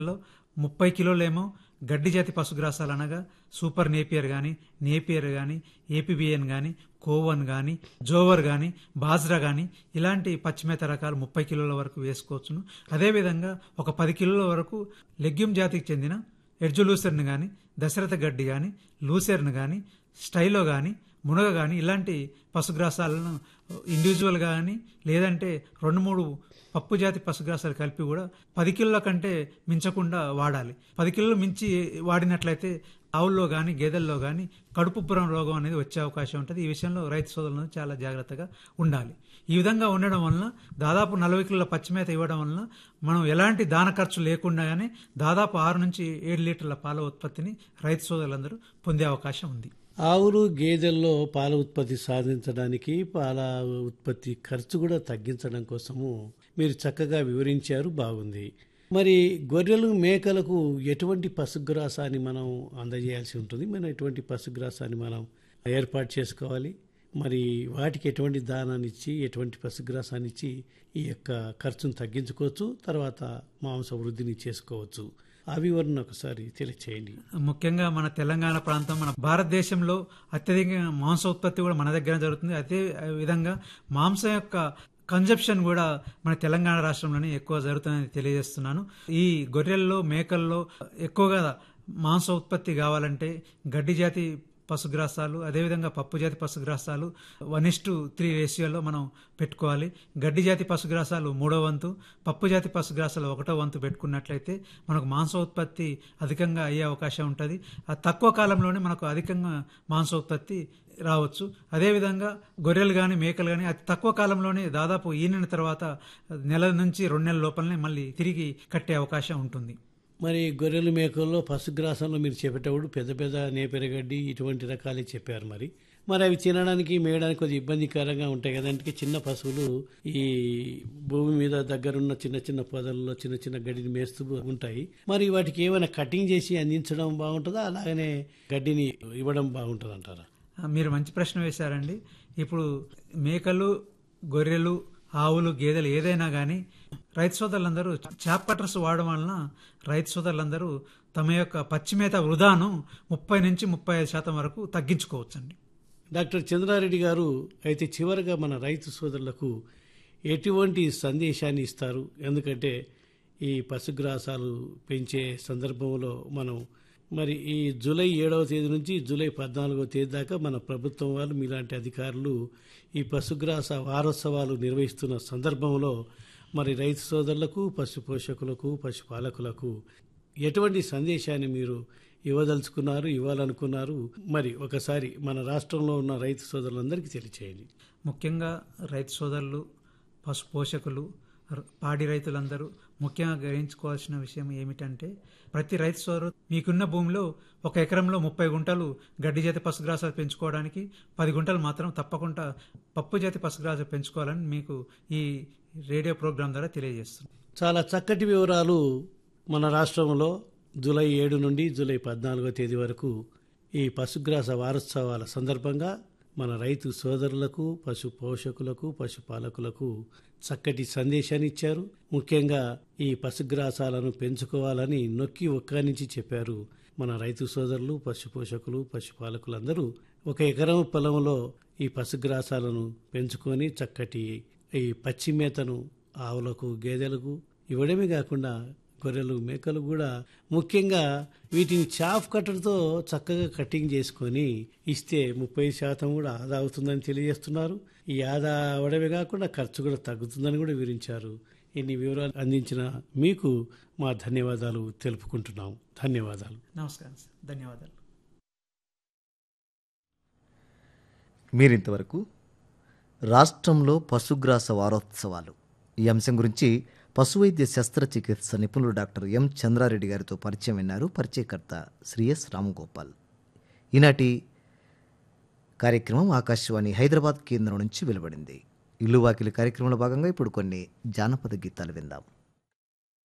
లో ముప్పై కిలోలేమో గడ్డి జాతి పశుగ్రాసాలు అనగా సూపర్ నేపియర్ గాని నేపియర్ గాని ఏపీబిఎన్ గాని కోవన్ గాని జోవర్ గాని బాజ్రా గాని ఇలాంటి పచ్చిమేత రకాలు ముప్పై కిలోల వరకు వేసుకోవచ్చును అదేవిధంగా ఒక పది కిలోల వరకు లెగ్యూమ్ జాతికి చెందిన ఎడ్జు లూసెర్న్ గాని దశరథ గడ్డి గాని లూసెర్న్ గాని స్టైలో గాని మునగ గాని ఇలాంటి పశుగ్రాసాలను ఇండివిజువల్ గాని లేదంటే రెండు మూడు పప్పు జాతి పశుగ్రాసాలు కలిపి కూడా పది కిలోల కంటే మించకుండా వాడాలి పది కిలోలు మించి వాడినట్లయితే ఆవుల్లో కానీ గేదెల్లో కానీ కడుపుబ్బరం రోగం అనేది వచ్చే అవకాశం ఉంటుంది ఈ విషయంలో రైతు సోదరులను చాలా జాగ్రత్తగా ఉండాలి ఈ విధంగా ఉండడం వలన దాదాపు నలభై కిలోల పచ్చిమేత ఇవ్వడం వలన మనం ఎలాంటి దాన ఖర్చు లేకుండానే దాదాపు ఆరు నుంచి ఏడు లీటర్ల పాల ఉత్పత్తిని రైతు సోదరులందరూ పొందే అవకాశం ఉంది ఆవులు గేదెల్లో పాల ఉత్పత్తి సాధించడానికి పాల ఉత్పత్తి ఖర్చు కూడా తగ్గించడం కోసము మీరు చక్కగా వివరించారు బాగుంది మరి గొర్రెలు మేకలకు ఎటువంటి పశుగ్రాసాన్ని మనం అందజేయాల్సి ఉంటుంది మన ఎటువంటి పశుగ్రాసాన్ని మనం ఏర్పాటు చేసుకోవాలి మరి వాటికి ఎటువంటి దానాన్ని ఇచ్చి ఎటువంటి పశుగ్రాసాన్ని ఇచ్చి ఈ యొక్క ఖర్చును తగ్గించుకోవచ్చు తర్వాత మాంస వృద్ధిని చేసుకోవచ్చు ఆ వివరణ ఒకసారి తెలియచేయండి ముఖ్యంగా మన తెలంగాణ ప్రాంతం మన భారతదేశంలో అత్యధిక మాంస ఉత్పత్తి కూడా మన దగ్గర జరుగుతుంది అదే విధంగా మాంసం యొక్క కన్జప్షన్ కూడా మన తెలంగాణ రాష్ట్రంలోనే ఎక్కువ జరుగుతుందని తెలియజేస్తున్నాను ఈ గొర్రెల్లో మేకల్లో ఎక్కువగా మాంస ఉత్పత్తి కావాలంటే గడ్డి జాతి పశుగ్రాసాలు అదేవిధంగా పప్పు జాతి పశుగ్రాసాలు వన్ ఇస్ టు త్రీ రేషియోలో మనం పెట్టుకోవాలి గడ్డి జాతి పశుగ్రాసాలు మూడో వంతు పప్పు జాతి పశుగ్రాసాలు ఒకటో వంతు పెట్టుకున్నట్లయితే మనకు మాంస ఉత్పత్తి అధికంగా అయ్యే అవకాశం ఉంటుంది ఆ తక్కువ కాలంలోనే మనకు అధికంగా మాంస ఉత్పత్తి రావచ్చు అదేవిధంగా గొర్రెలు కానీ మేకలు కానీ అతి తక్కువ కాలంలోనే దాదాపు ఈనిన తర్వాత నెల నుంచి రెండు నెలల లోపలనే మళ్ళీ తిరిగి కట్టే అవకాశం ఉంటుంది మరి గొర్రెలు మేకల్లో పశుగ్రాసంలో మీరు చెప్పేటప్పుడు పెద్ద పెద్ద నేపెరగడ్డి ఇటువంటి రకాలే చెప్పారు మరి మరి అవి తినడానికి మేయడానికి కొద్దిగా ఇబ్బందికరంగా ఉంటాయి కదంటే చిన్న పశువులు ఈ భూమి మీద దగ్గరున్న చిన్న చిన్న పొదల్లో చిన్న చిన్న గడ్డిని మేస్తూ ఉంటాయి మరి వాటికి ఏమైనా కటింగ్ చేసి అందించడం బాగుంటుందా అలాగనే గడ్డిని ఇవ్వడం బాగుంటుంది అంటారా మీరు మంచి ప్రశ్న వేశారండి ఇప్పుడు మేకలు గొర్రెలు ఆవులు గేదెలు ఏదైనా కానీ రైతు సోదరులందరూ చాప్ కట్టర్స్ వాడడం వలన రైతు సోదరులందరూ తమ యొక్క పచ్చిమేత వృధాను ముప్పై నుంచి ముప్పై ఐదు శాతం వరకు తగ్గించుకోవచ్చండి డాక్టర్ చంద్రారెడ్డి గారు అయితే చివరిగా మన రైతు సోదరులకు ఎటువంటి సందేశాన్ని ఇస్తారు ఎందుకంటే ఈ పశుగ్రాసాలు పెంచే సందర్భంలో మనం మరి ఈ జూలై ఏడవ తేదీ నుంచి జూలై పద్నాలుగవ తేదీ దాకా మన ప్రభుత్వం వాళ్ళు మీలాంటి అధికారులు ఈ పశుగ్రాస వారోత్సవాలు నిర్వహిస్తున్న సందర్భంలో మరి రైతు సోదరులకు పశు పోషకులకు పశుపాలకులకు ఎటువంటి సందేశాన్ని మీరు ఇవ్వదలుచుకున్నారు ఇవ్వాలనుకున్నారు మరి ఒకసారి మన రాష్ట్రంలో ఉన్న రైతు సోదరులందరికీ తెలియచేయండి ముఖ్యంగా రైతు సోదరులు పశు పోషకులు పాడి రైతులందరూ ముఖ్యంగా గ్రహించుకోవాల్సిన విషయం ఏమిటంటే ప్రతి రైతు సోదరు మీకున్న భూమిలో ఒక ఎకరంలో ముప్పై గుంటలు గడ్డి జాతి పశుగ్రాసాలు పెంచుకోవడానికి పది గుంటలు మాత్రం తప్పకుండా పప్పు జాతి పశుగ్రాసాలు పెంచుకోవాలని మీకు ఈ రేడియో ప్రోగ్రాం ద్వారా తెలియజేస్తుంది చాలా చక్కటి వివరాలు మన రాష్ట్రంలో జూలై ఏడు నుండి జూలై పద్నాలుగో తేదీ వరకు ఈ పశుగ్రాస వారోత్సవాల సందర్భంగా మన రైతు సోదరులకు పశు పోషకులకు పశుపాలకులకు చక్కటి సందేశాన్ని ఇచ్చారు ముఖ్యంగా ఈ పశుగ్రాసాలను పెంచుకోవాలని నొక్కి ఒక్కానించి చెప్పారు మన రైతు సోదరులు పశు పోషకులు పశుపాలకులందరూ ఒక ఎకరం పొలంలో ఈ పశుగ్రాసాలను పెంచుకొని చక్కటి ఈ పచ్చి మేతను ఆవులకు గేదెలకు ఇవ్వడమే కాకుండా గొర్రెలు మేకలు కూడా ముఖ్యంగా వీటిని చాఫ్ కట్టర్తో చక్కగా కటింగ్ చేసుకొని ఇస్తే ముప్పై శాతం కూడా ఆదా అవుతుందని తెలియజేస్తున్నారు ఈ ఆదా అవడమే కాకుండా ఖర్చు కూడా తగ్గుతుందని కూడా వివరించారు ఇన్ని వివరాలు అందించిన మీకు మా ధన్యవాదాలు తెలుపుకుంటున్నాం ధన్యవాదాలు నమస్కారం సార్ ధన్యవాదాలు మీరింతవరకు రాష్ట్రంలో పశుగ్రాస వారోత్సవాలు ఈ అంశం గురించి పశువైద్య శస్త్రచికిత్స నిపుణులు డాక్టర్ ఎం చంద్రారెడ్డి గారితో పరిచయం విన్నారు పరిచయకర్త శ్రీ ఎస్ రామగోపాల్ ఈనాటి కార్యక్రమం ఆకాశవాణి హైదరాబాద్ కేంద్రం నుంచి వెలువడింది ఇల్లు వాకిలి కార్యక్రమంలో భాగంగా ఇప్పుడు కొన్ని జానపద గీతాలు విందాం